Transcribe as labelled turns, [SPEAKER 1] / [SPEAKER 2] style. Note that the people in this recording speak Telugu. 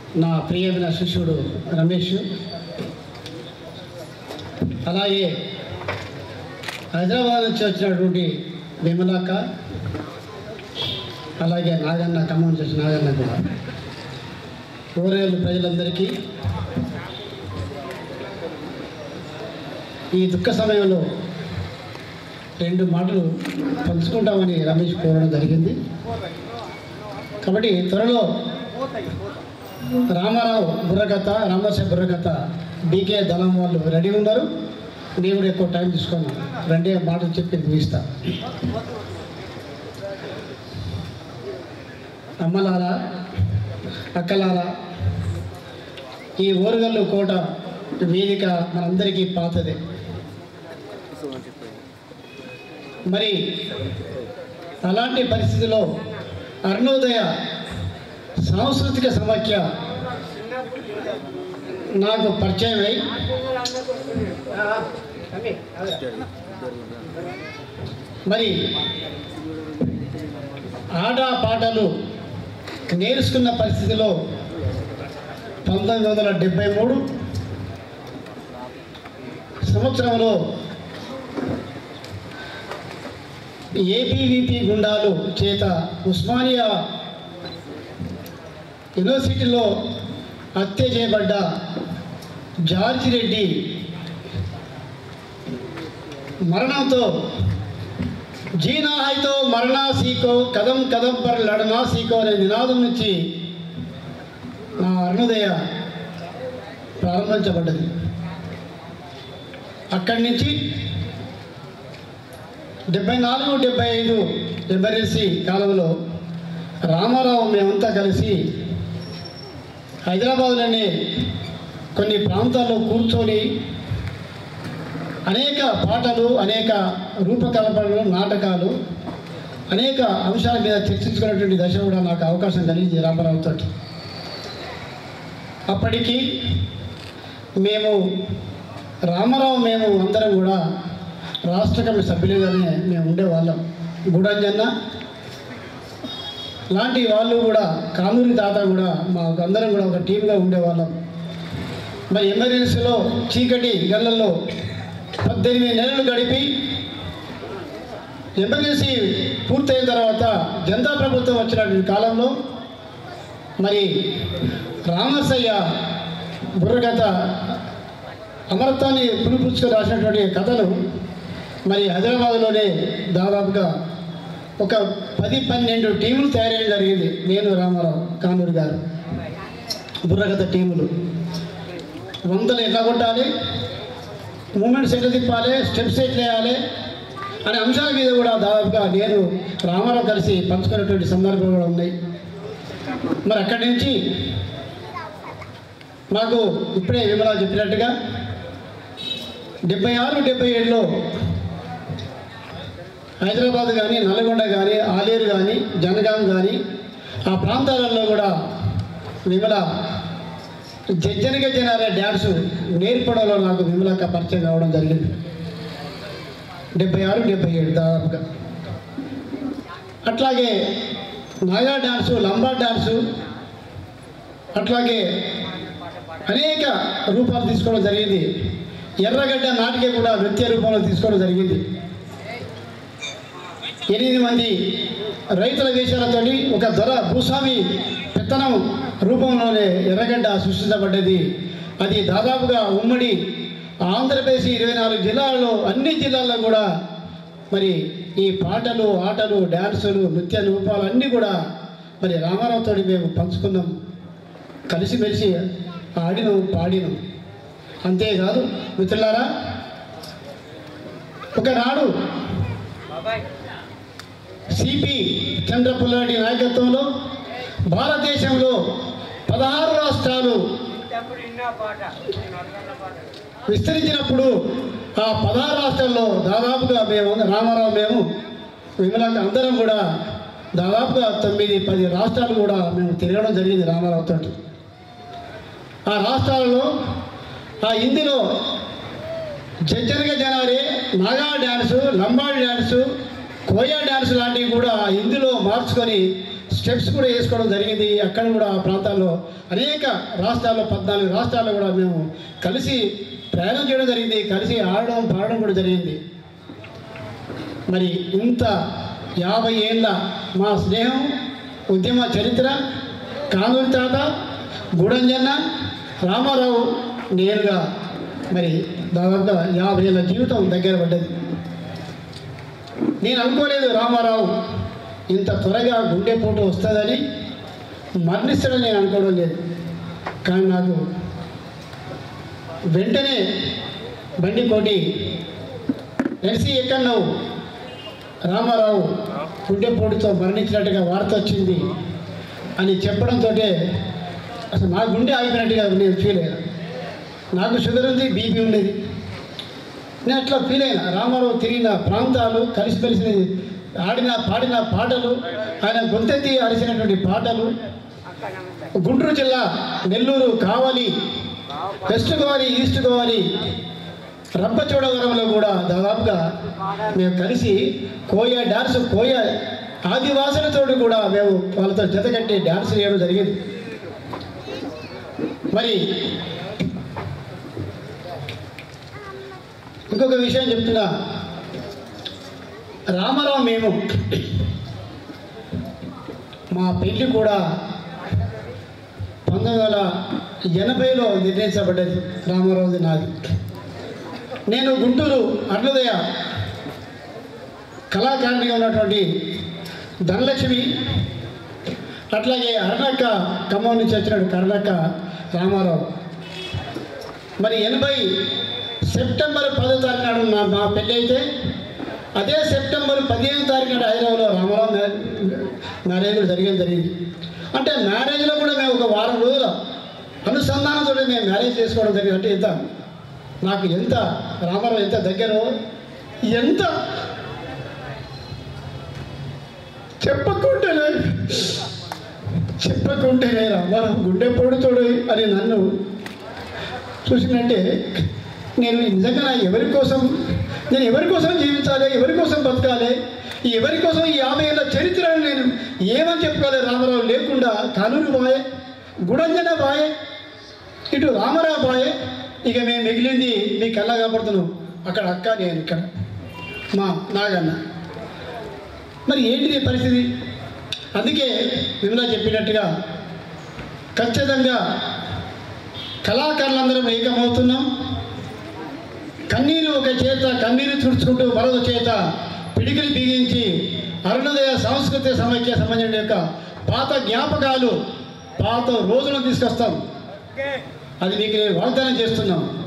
[SPEAKER 1] నా ప్రియమైన శిష్యుడు రమేష్ అలాగే హైదరాబాద్ నుంచి వచ్చినటువంటి విమలాక్క అలాగే నాగన్న ఖమ్మం నుంచి వచ్చిన నాగన్న కూడా ఊరేళ్ళు ప్రజలందరికీ ఈ దుఃఖ సమయంలో రెండు మాటలు పంచుకుంటామని రమేష్ కోరడం జరిగింది కాబట్టి త్వరలో రామారావు బుర్రకథ రామరావు బుర్రకథ డీకే దళం వాళ్ళు రెడీ ఉన్నారు నేను కూడా ఎక్కువ టైం తీసుకోను రెండే మాటలు చెప్పి ముగిస్తా అమ్మలారా అక్కలారా ఈ ఓరుగల్లు కోట వేదిక మనందరికీ పాతదే మరి అలాంటి పరిస్థితిలో అరుణోదయ సాంస్కృతిక సమాఖ్య నాకు పరిచయం అయి మరి ఆట పాటలు నేర్చుకున్న పరిస్థితిలో పంతొమ్మిది వందల డెబ్బై మూడు సంవత్సరంలో ఏబీవీపీ గుండాలు చేత ఉస్మానియా యూనివర్సిటీలో హత్య చేయబడ్డ జార్జ్ రెడ్డి మరణంతో జీనా హైతో మరణా సీకో కదం కదం పర్ లడనా సీకో అనే నినాదం నుంచి నా అరుణోదయ ప్రారంభించబడ్డది అక్కడి నుంచి డెబ్బై నాలుగు డెబ్బై ఐదు ఎమర్జెన్సీ కాలంలో రామారావు మేమంతా కలిసి హైదరాబాద్లోనే కొన్ని ప్రాంతాల్లో కూర్చొని అనేక పాటలు అనేక రూపకల్పనలు నాటకాలు అనేక అంశాల మీద చర్చించుకునేటువంటి దశ కూడా నాకు అవకాశం కలిగింది రామారావుతో అప్పటికి మేము రామారావు మేము అందరం కూడా రాష్ట్ర కమిటీ సభ్యులుగానే మేము ఉండేవాళ్ళం గుడంజన్న లాంటి వాళ్ళు కూడా కానూరి తాత కూడా మా అందరం కూడా ఒక టీంగా ఉండేవాళ్ళం మరి ఎమర్జెన్సీలో చీకటి గళ్ళల్లో పద్దెనిమిది నెలలు గడిపి ఎమర్జెన్సీ పూర్తయిన తర్వాత జనతా ప్రభుత్వం వచ్చినటువంటి కాలంలో మరి రామసయ్య బుర్రకథ అమరత్వాన్ని పులిపుచ్చుకొని రాసినటువంటి కథలు మరి హైదరాబాద్లోనే దాదాపుగా ఒక పది పన్నెండు టీములు తయారయ్యడం జరిగింది నేను రామారావు కానూరు గారు బుర్రకథ టీములు వందలు ఎట్లా కొట్టాలి మూమెంట్స్ ఎట్లా తిప్పాలి స్టెప్స్ ఎట్లా వేయాలి అనే అంశాల మీద కూడా దాదాపుగా నేను రామారావు కలిసి పంచుకున్నటువంటి సందర్భాలు కూడా ఉన్నాయి మరి అక్కడి నుంచి నాకు ఇప్పుడే విమలా చెప్పినట్టుగా డెబ్బై ఆరు డెబ్బై ఏడులో హైదరాబాద్ కానీ నల్గొండ కానీ ఆలేరు కానీ జనగాం కానీ ఆ ప్రాంతాలలో కూడా విమల జజ్జనిక జనాలే డ్యాన్స్ నేర్పడంలో నాకు విమలక పరిచయం కావడం జరిగింది డెబ్బై ఆరు డెబ్బై ఏడు దాదాపుగా అట్లాగే నాగా డాన్సు లంబా డాన్సు అట్లాగే అనేక రూపాలు తీసుకోవడం జరిగింది ఎర్రగడ్డ నాటికే కూడా నృత్య రూపంలో తీసుకోవడం జరిగింది ఎనిమిది మంది రైతుల వేషాలతో ఒక దొర భూస్వామి పెత్తనం రూపంలోనే ఎర్రగడ్డ సృష్టించబడ్డది అది దాదాపుగా ఉమ్మడి ఆంధ్రప్రదేశ్ ఇరవై నాలుగు జిల్లాల్లో అన్ని జిల్లాల్లో కూడా మరి ఈ పాటలు ఆటలు డ్యాన్సులు నృత్య రూపాలు అన్నీ కూడా మరి రామారావుతో మేము పంచుకున్నాం కలిసిమెలిసి ఆడినం పాడినం అంతేకాదు మిత్రులారా ఒకనాడు సిపి చంద్రపుల్లారెడ్డి నాయకత్వంలో భారతదేశంలో పదహారు రాష్ట్రాలు విస్తరించినప్పుడు ఆ పదహారు రాష్ట్రాల్లో దాదాపుగా మేము రామారావు మేము విమల అందరం కూడా దాదాపుగా తొమ్మిది పది రాష్ట్రాలు కూడా మేము తిరగడం జరిగింది రామారావుతో ఆ రాష్ట్రాలలో ఆ హిందీలో జజ్జనగ జనారే Naga dance Lambadi dance Koya dance లాంటివి కూడా హిందీలో మార్చుకొని స్టెప్ స్టెప్స్ కూడా వేసుకోవడం జరిగింది అక్కడ కూడా ఆ ప్రాంతాల్లో అనేక రాష్ట్రాల్లో పద్నాలుగు రాష్ట్రాల్లో కూడా మేము కలిసి ప్రయాణం చేయడం జరిగింది కలిసి ఆడడం పాడడం కూడా జరిగింది మరి ఇంత యాభై ఏళ్ళ మా స్నేహం ఉద్యమ చరిత్ర కానూరి తాత గుడంజన్న రామారావు నేరుగా మరి దాదాపుగా యాభై ఏళ్ళ జీవితం దగ్గర పడ్డది నేను అనుకోలేదు రామారావు ఇంత త్వరగా గుండెపోటు వస్తుందని మరణిస్తాడని నేను అనుకోవడం లేదు కానీ నాకు వెంటనే బండి కోటి ఎన్సీ ఎక్కన్నావు రామారావు గుండెపోటుతో మరణించినట్టుగా వార్త వచ్చింది అని చెప్పడంతో అసలు నా గుండె ఆగిపోయినట్టుగా నేను ఫీల్ అయ్యాను నాకు షుగర్ ఉంది బీపీ ఉండేది నేను అట్లా ఫీల్ అయినా రామారావు తిరిగిన ప్రాంతాలు కలిసిమెలిసి ఆడిన పాడిన పాటలు ఆయన గొంతెత్తి అరిచినటువంటి పాటలు గుంటూరు జిల్లా నెల్లూరు కావాలి వెస్ట్ గోవాలి ఈస్ట్ గోవాలి రంపచోడవరంలో కూడా దాదాపుగా మేము కలిసి కోయ డాన్స్ కోయ ఆదివాసులతో కూడా మేము వాళ్ళతో జతకట్టి డాన్స్ చేయడం జరిగింది మరి ఇంకొక విషయం చెప్తున్నా రామారావు మేము మా పెళ్లి కూడా పంతొమ్మిది వందల ఎనభైలో నిర్ణయించబడ్డది రామారావుది నాది నేను గుంటూరు అరుణోదయ కళాకారునిగా ఉన్నటువంటి ధనలక్ష్మి అట్లాగే అరుణక్క ఖమ్మం నుంచి వచ్చినట్టు కరుణక్క రామారావు మరి ఎనభై సెప్టెంబర్ పదో తారీఖు నాడు నా మా పెళ్ళి అయితే అదే సెప్టెంబర్ పదిహేను తారీఖు నాడు హైదరాబాద్లో రామారావు మ్యా- మ్యారేజ్ కూడా జరిగింది జరిగింది అంటే మ్యారేజ్లో కూడా మేము ఒక వారం రోజుల అనుసంధానంతో మేము మ్యారేజ్ చేసుకోవడం జరిగింది అంటే ఎంత నాకు ఎంత రామారావు ఎంత దగ్గర ఎంత చెప్పకుంటేనే చెప్పకుంటేనే రామారావు గుండె పొడుతోడు అని నన్ను చూసినట్టే నేను నిజంగా నా ఎవరి కోసం నేను ఎవరి కోసం జీవించాలి ఎవరి కోసం బతకాలి ఈ ఎవరి కోసం ఈ యాభై ఏళ్ళ చరిత్రను నేను ఏమని చెప్పుకోవాలి రామారావు లేకుండా కానూరు బాయే గుడంజన బాయే ఇటు రామారావు బాయే ఇక మేము మిగిలింది మీ కళ్ళ కాపాడుతున్నాం అక్కడ అక్క నేను ఇక్కడ మా నాగన్న మరి ఏంటిది ఈ పరిస్థితి అందుకే విమలా చెప్పినట్టుగా ఖచ్చితంగా కళాకారులందరం ఏకమవుతున్నాం కన్నీరు ఒక చేత కన్నీరు తుడుచుకుంటూ మరొక చేత పిడికిలి బిగించి అరుణోదయ సాంస్కృతిక సమైక్య సంబంధించిన యొక్క పాత జ్ఞాపకాలు పాత రోజులను తీసుకొస్తాం అది మీకు నేను వాగ్దానం చేస్తున్నాం